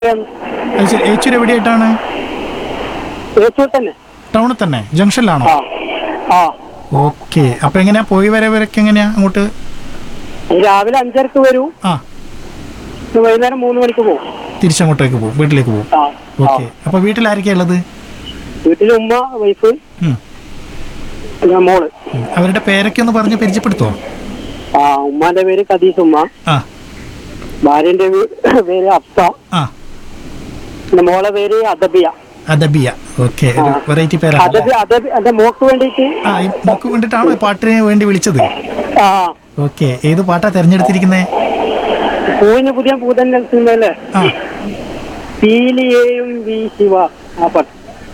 അത് ശരി ഏച്ചൂർ എവിടെയായിട്ടാണ് തൃശ്ശൂർ തന്നെ ടൗണിൽ തന്നെ ജംഗ്ഷനിലാണോ ആ ആ ഓക്കെ അപ്പൊ എങ്ങനെയാ പോയി വരവരൊക്കെ എങ്ങനെയാ അങ്ങോട്ട് രാവിലെ അഞ്ചരക്ക് വരൂ ആ വൈകുന്നേരം മൂന്ന് മണിക്ക് പോകും തിരിച്ചങ്ങോട്ടേക്ക് പോകും വീട്ടിലേക്ക് പോകും ആ ആ ഓക്കെ അപ്പൊ വീട്ടിൽ ആരൊക്കെയാ ഉള്ളത് വീട്ടിൽ ഉമ്മ വൈഫ് ഉം. പിന്നെ മോള് ഉം. അവരുടെ പേരൊക്കെ ഒന്ന് പറഞ്ഞ് പരിചയപ്പെടുത്തുവോ ആ ഉമ്മാന്റെ പേര് കദീസ് ഉമ്മ ആ ഭാര്യന്റെ വീ- പേര് അഫ്സ ആ പിന്നെ മോളെ പേര് അദബിയ അദബിയ ഓക്കെ ഒരു വെറൈറ്റി പേരാണ് അദബി അദബി എന്റെ മോക്ക് വേണ്ടിയിട്ട് ആ ഈ മോക്ക് വേണ്ടിട്ടാണോ ഈ പാട്ടിന് വേണ്ടി വിളിച്ചത് ആ ഓക്കെ ഏത് പാട്ടാ തെരഞ്ഞെടുത്തിരിക്കുന്നത് പൂവിന് പുതിയ പൂതന്നെ സിനിമയിലെ ആ പീലിയേയും വി ശിവ ആ പാട്ട്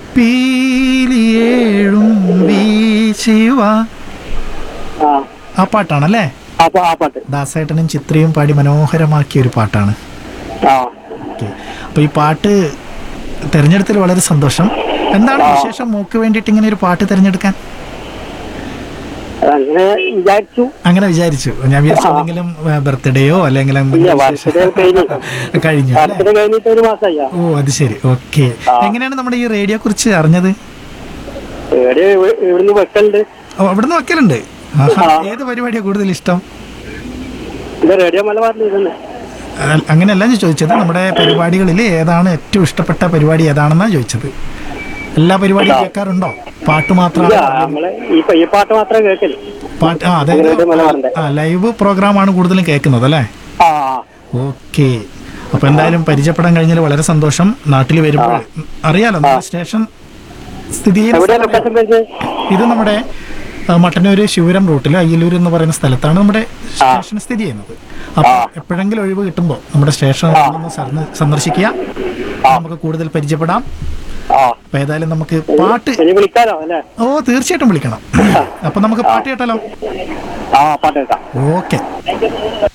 പീലിയേഴും വീശിവ ആ ആ പാട്ടാണല്ലേ ആ പാ- ആ പാട്ട് ദാസേട്ടനും ചിത്രയും പാടി മനോഹരമാക്കിയ ഒരു പാട്ടാണ് ആ ഓക്കെ അപ്പൊ ഈ പാട്ട് തെരഞ്ഞെടുത്തതിൽ വളരെ സന്തോഷം എന്താണ് വിശേഷം മോക്ക് വേണ്ടിയിട്ട് ഇങ്ങനെ ഒരു പാട്ട് തിരഞ്ഞെടുക്കാൻ അങ്ങനെ വിചാരിച്ചു അങ്ങനെ വിചാരിച്ചു ഞാൻ വിചാരിച്ചു എന്തെങ്കിലും ബർത്ത്ഡേയോ അല്ലെങ്കിൽ ഇല്ല എന്തെങ്കിലും ബർത്ത്ഡേ കഴിഞ്ഞു വിശേഷം കഴിഞ്ഞു അല്ലേ? ബർത്ത്ഡേ കഴിഞ്ഞിട്ട് ഒരു മാസമായി ഓ അത് ശരി ഓക്കെ എങ്ങനെയാണ് നമ്മുടെ ഈ റേഡിയോ കുറിച്ച് അറിഞ്ഞത് എവിടെ ഇവിടുന്ന് വെക്കലുണ്ട് ഓ അവിടുന്ന് വയ്ക്കലുണ്ട് ആഹാ. ഏത് പരിപാടിയാണ് കൂടുതൽ ഇഷ്ടം ഇത് റേഡിയോ മലബാറിൽ ഇരുന്ന് അ- അങ്ങനെയല്ല ഞാൻ ചോദിച്ചത് നമ്മുടെ പരിപാടികളിൽ ഏതാണ് ഏറ്റവും ഇഷ്ടപ്പെട്ട പരിപാടി ഏതാണെന്നാണ് ചോദിച്ചത് എല്ലാ പരിപാടിയും കേൾക്കാറുണ്ടോ പാട്ട് ഇല്ല മാത്രമാണ് നമ്മള് ഈ ഈ പാട്ട് മാത്രമേ കേൾക്കല് പാട്ട് ആ അതായത് റേഡിയോ മലബാറിന്റെ ആ ലൈവ് പ്രോഗ്രാമാണ് കൂടുതലും കേൾക്കുന്നത് അല്ലേ ആ ഓക്കെ അപ്പൊ എന്തായാലും പരിചയപ്പെടാൻ കഴിഞ്ഞാൽ വളരെ സന്തോഷം നാട്ടിൽ വരുമ്പോൾ അറിയാലോ നമ്മുടെ സ്റ്റേഷൻ സ്ഥിതി ചെയ്യുന്ന എവിടെയാ സ്ഥലം ലൊക്കേഷൻ പേജ് ഇത് നമ്മുടെ ആ, മട്ടന്നൂര് ശിവരം റൂട്ടിൽ അയ്യലൂർ എന്ന് പറയുന്ന സ്ഥലത്താണ് നമ്മുടെ സ്റ്റേഷൻ സ്ഥിതി ചെയ്യുന്നത് അപ്പോൾ എപ്പോഴെങ്കിലും ഒഴിവ് കിട്ടുമ്പോൾ നമ്മുടെ സ്റ്റേഷൻ ഒന്ന് സന്ദ- സന്ദർശിക്കുക നമുക്ക് കൂടുതൽ പരിചയപ്പെടാം ആ അപ്പൊ ഏതായാലും നമുക്ക് പാട്ട് ഇനി വിളിക്കാലോ അല്ലേ ഓ തീർച്ചയായിട്ടും വിളിക്കണം അപ്പൊ നമുക്ക് പാട്ട് കേട്ടാലോ ആ പാട്ട് കേൾക്കാം ഓക്കെ